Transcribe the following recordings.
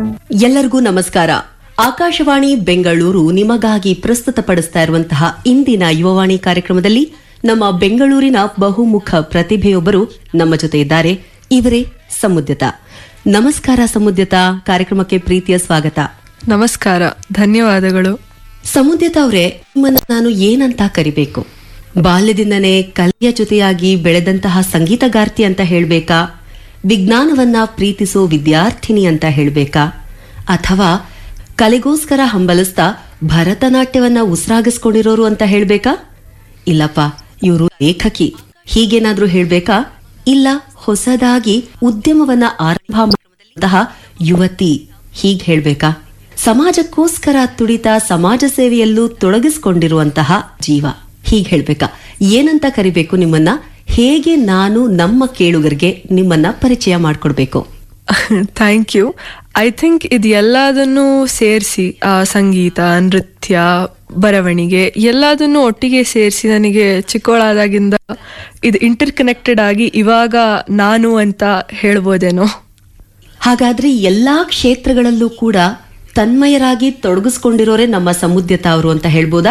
ಎಲ್ಲರಿಗೂ ನಮಸ್ಕಾರ ಆಕಾಶವಾಣಿ ಬೆಂಗಳೂರು ನಿಮಗಾಗಿ ಪ್ರಸ್ತುತಪಡಿಸ್ತಾ ಇರುವಂತಹ ಇಂದಿನ ಯುವವಾಣಿ ಕಾರ್ಯಕ್ರಮದಲ್ಲಿ ನಮ್ಮ ಬೆಂಗಳೂರಿನ ಬಹುಮುಖ ಪ್ರತಿಭೆಯೊಬ್ಬರು ನಮ್ಮ ಜೊತೆ ಇದ್ದಾರೆ ಇವರೇ ಸಮುದ್ಯತ ನಮಸ್ಕಾರ ಸಮುದ್ಯತ ಕಾರ್ಯಕ್ರಮಕ್ಕೆ ಪ್ರೀತಿಯ ಸ್ವಾಗತ ನಮಸ್ಕಾರ ಧನ್ಯವಾದಗಳು ಸಮುದ್ಯತ ಅವರೇ ನಿಮ್ಮನ್ನ ನಾನು ಏನಂತ ಕರಿಬೇಕು ಬಾಲ್ಯದಿಂದನೇ ಕಲೆಯ ಜೊತೆಯಾಗಿ ಬೆಳೆದಂತಹ ಸಂಗೀತಗಾರ್ತಿ ಅಂತ ಹೇಳ್ಬೇಕಾ ವಿಜ್ಞಾನವನ್ನ ಪ್ರೀತಿಸೋ ವಿದ್ಯಾರ್ಥಿನಿ ಅಂತ ಹೇಳ್ಬೇಕಾ ಅಥವಾ ಕಲೆಗೋಸ್ಕರ ಹಂಬಲಿಸ್ತಾ ಭರತನಾಟ್ಯವನ್ನ ಉಸಿರಾಗಿಸ್ಕೊಂಡಿರೋರು ಅಂತ ಹೇಳ್ಬೇಕಾ ಇಲ್ಲಪ್ಪ ಇವರು ಲೇಖಕಿ ಹೀಗೇನಾದ್ರೂ ಹೇಳ್ಬೇಕಾ ಇಲ್ಲ ಹೊಸದಾಗಿ ಉದ್ಯಮವನ್ನ ಆರಂಭ ಮಾಡುವಂತಹ ಯುವತಿ ಹೀಗ್ ಹೇಳ್ಬೇಕಾ ಸಮಾಜಕ್ಕೋಸ್ಕರ ತುಡಿತ ಸಮಾಜ ಸೇವೆಯಲ್ಲೂ ತೊಡಗಿಸಿಕೊಂಡಿರುವಂತಹ ಜೀವ ಹೀಗ್ ಹೇಳ್ಬೇಕಾ ಏನಂತ ಕರಿಬೇಕು ನಿಮ್ಮನ್ನ ಹೇಗೆ ನಾನು ನಮ್ಮ ಕೇಳುಗರಿಗೆ ನಿಮ್ಮನ್ನ ಪರಿಚಯ ಮಾಡ್ಕೊಡ್ಬೇಕು ಥ್ಯಾಂಕ್ ಯು ಐ ಥಿಂಕ್ ಇದು ಎಲ್ಲದನ್ನು ಸೇರಿಸಿ ಸಂಗೀತ ನೃತ್ಯ ಬರವಣಿಗೆ ಎಲ್ಲದನ್ನು ಒಟ್ಟಿಗೆ ಸೇರಿಸಿ ನನಗೆ ಚಿಕ್ಕವಳಾದಾಗಿಂದ ಇದು ಇಂಟರ್ ಕನೆಕ್ಟೆಡ್ ಆಗಿ ಇವಾಗ ನಾನು ಅಂತ ಹೇಳ್ಬೋದೇನೋ ಹಾಗಾದ್ರೆ ಎಲ್ಲಾ ಕ್ಷೇತ್ರಗಳಲ್ಲೂ ಕೂಡ ತನ್ಮಯರಾಗಿ ತೊಡಗಿಸ್ಕೊಂಡಿರೋರೆ ನಮ್ಮ ಸಮುದ್ಯತ ಅವರು ಅಂತ ಹೇಳ್ಬೋದಾ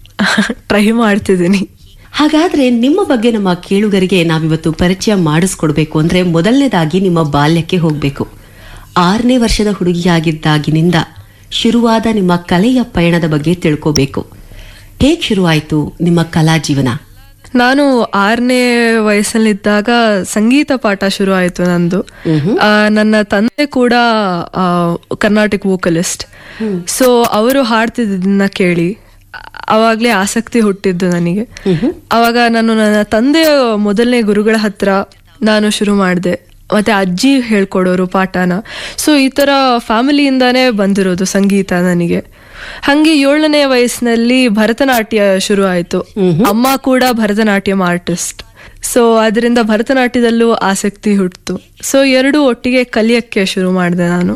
ಟ್ರೈ ಮಾಡ್ತಿದ್ದೀನಿ ಹಾಗಾದ್ರೆ ನಿಮ್ಮ ಬಗ್ಗೆ ನಮ್ಮ ಕೇಳುಗರಿಗೆ ನಾವಿವತ್ತು ಪರಿಚಯ ಮಾಡಿಸ್ಕೊಡ್ಬೇಕು ಅಂದ್ರೆ ಮೊದಲನೇದಾಗಿ ನಿಮ್ಮ ಬಾಲ್ಯಕ್ಕೆ ಹೋಗ್ಬೇಕು ಆರನೇ ವರ್ಷದ ಹುಡುಗಿಯಾಗಿದ್ದಾಗಿನಿಂದ ಶುರುವಾದ ನಿಮ್ಮ ಕಲೆಯ ಪಯಣದ ಬಗ್ಗೆ ತಿಳ್ಕೋಬೇಕು ಹೇಗ್ ಶುರುವಾಯ್ತು ನಿಮ್ಮ ಕಲಾ ಜೀವನ ನಾನು ಆರನೇ ವಯಸ್ಸಲ್ಲಿದ್ದಾಗ ಸಂಗೀತ ಪಾಠ ಶುರು ಆಯಿತು ನಂದು ಆ, ನನ್ನ ತಂದೆ ಕೂಡ ಆ, ಕರ್ನಾಟಿಕ್ ವೋಕಲಿಸ್ಟ್ ಸೊ ಅವರು ಹಾಡ್ತಿದ್ದನ್ನ ಕೇಳಿ ಅವಾಗ್ಲೇ ಆಸಕ್ತಿ ಹುಟ್ಟಿದ್ದು ನನಗೆ ಅವಾಗ ನಾನು ನನ್ನ ತಂದೆಯ ಮೊದಲನೇ ಗುರುಗಳ ಹತ್ರ ನಾನು ಶುರು ಮಾಡಿದೆ ಮತ್ತೆ ಅಜ್ಜಿ ಹೇಳ್ಕೊಡೋರು ಪಾಠನ ಸೊ ಈ ತರ ಫ್ಯಾಮಿಲಿಯಿಂದಾನೇ ಬಂದಿರೋದು ಸಂಗೀತ ನನಗೆ ಹಂಗೆ ಏಳನೇ ವಯಸ್ಸಿನಲ್ಲಿ ಭರತನಾಟ್ಯ ಶುರು ಆಯ್ತು ಅಮ್ಮ ಕೂಡ ಭರತನಾಟ್ಯಂ ಆರ್ಟಿಸ್ಟ್ ಸೊ ಅದರಿಂದ ಭರತನಾಟ್ಯದಲ್ಲೂ ಆಸಕ್ತಿ ಹುಟ್ಟಿತು ಸೊ ಎರಡು ಒಟ್ಟಿಗೆ ಕಲಿಯಕ್ಕೆ ಶುರು ಮಾಡಿದೆ ನಾನು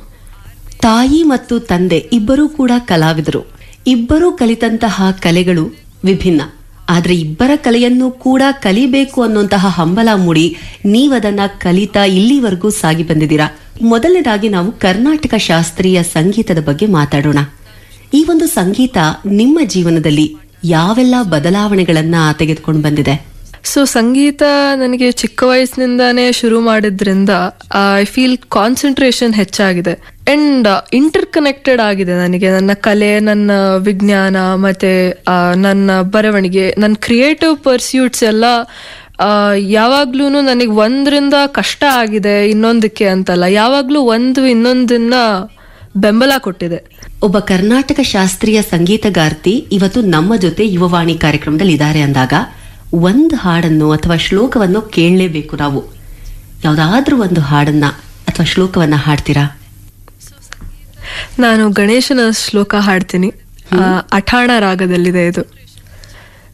ತಾಯಿ ಮತ್ತು ತಂದೆ ಇಬ್ಬರೂ ಕೂಡ ಕಲಾವಿದರು ಇಬ್ಬರೂ ಕಲಿತಂತಹ ಕಲೆಗಳು ವಿಭಿನ್ನ ಆದ್ರೆ ಇಬ್ಬರ ಕಲೆಯನ್ನು ಕೂಡ ಕಲಿಬೇಕು ಅನ್ನುವಂತಹ ಹಂಬಲ ಮೂಡಿ ನೀವದನ್ನ ಕಲಿತಾ ಇಲ್ಲಿವರೆಗೂ ಸಾಗಿ ಬಂದಿದ್ದೀರಾ ಮೊದಲನೇದಾಗಿ ನಾವು ಕರ್ನಾಟಕ ಶಾಸ್ತ್ರೀಯ ಸಂಗೀತದ ಬಗ್ಗೆ ಮಾತಾಡೋಣ ಈ ಒಂದು ಸಂಗೀತ ನಿಮ್ಮ ಜೀವನದಲ್ಲಿ ಯಾವೆಲ್ಲ ಬದಲಾವಣೆಗಳನ್ನ ತೆಗೆದುಕೊಂಡು ಬಂದಿದೆ ಸೊ ಸಂಗೀತ ನನಗೆ ಚಿಕ್ಕ ವಯಸ್ಸಿನಿಂದಾನೇ ಶುರು ಮಾಡಿದ್ರಿಂದ ಐ ಫೀಲ್ ಕಾನ್ಸಂಟ್ರೇಷನ್ ಹೆಚ್ಚಾಗಿದೆ ಅಂಡ್ ಇಂಟರ್ ಕನೆಕ್ಟೆಡ್ ಆಗಿದೆ ನನಗೆ ನನ್ನ ಕಲೆ ನನ್ನ ವಿಜ್ಞಾನ ಮತ್ತೆ ಆ, ನನ್ನ ಬರವಣಿಗೆ ನನ್ನ ಕ್ರಿಯೇಟಿವ್ ಪರ್ಸ್ಯೂಟ್ಸ್ ಎಲ್ಲ ಯಾವಾಗ್ಲೂ ನನಗೆ ಒಂದರಿಂದ ಕಷ್ಟ ಆಗಿದೆ ಇನ್ನೊಂದಕ್ಕೆ ಅಂತಲ್ಲ ಯಾವಾಗ್ಲೂ ಒಂದು ಇನ್ನೊಂದನ್ನ ಬೆಂಬಲ ಕೊಟ್ಟಿದೆ ಒಬ್ಬ ಕರ್ನಾಟಕ ಶಾಸ್ತ್ರೀಯ ಸಂಗೀತಗಾರ್ತಿ ಇವತ್ತು ನಮ್ಮ ಜೊತೆ ಯುವವಾಣಿ ಕಾರ್ಯಕ್ರಮದಲ್ಲಿ ಇದ್ದಾರೆ ಅಂದಾಗ ಒಂದು ಹಾಡನ್ನು ಅಥವಾ ಶ್ಲೋಕವನ್ನು ಕೇಳಲೇಬೇಕು ನಾವು ಯಾವ್ದಾದ್ರೂ ಒಂದು ಹಾಡನ್ನ ಅಥವಾ ಶ್ಲೋಕವನ್ನ ಹಾಡ್ತೀರಾ ನಾನು ಗಣೇಶನ ಶ್ಲೋಕ ಹಾಡ್ತೀನಿ ಆ, ಅಠಾಣ ರಾಗದಲ್ಲಿದೆ ಇದು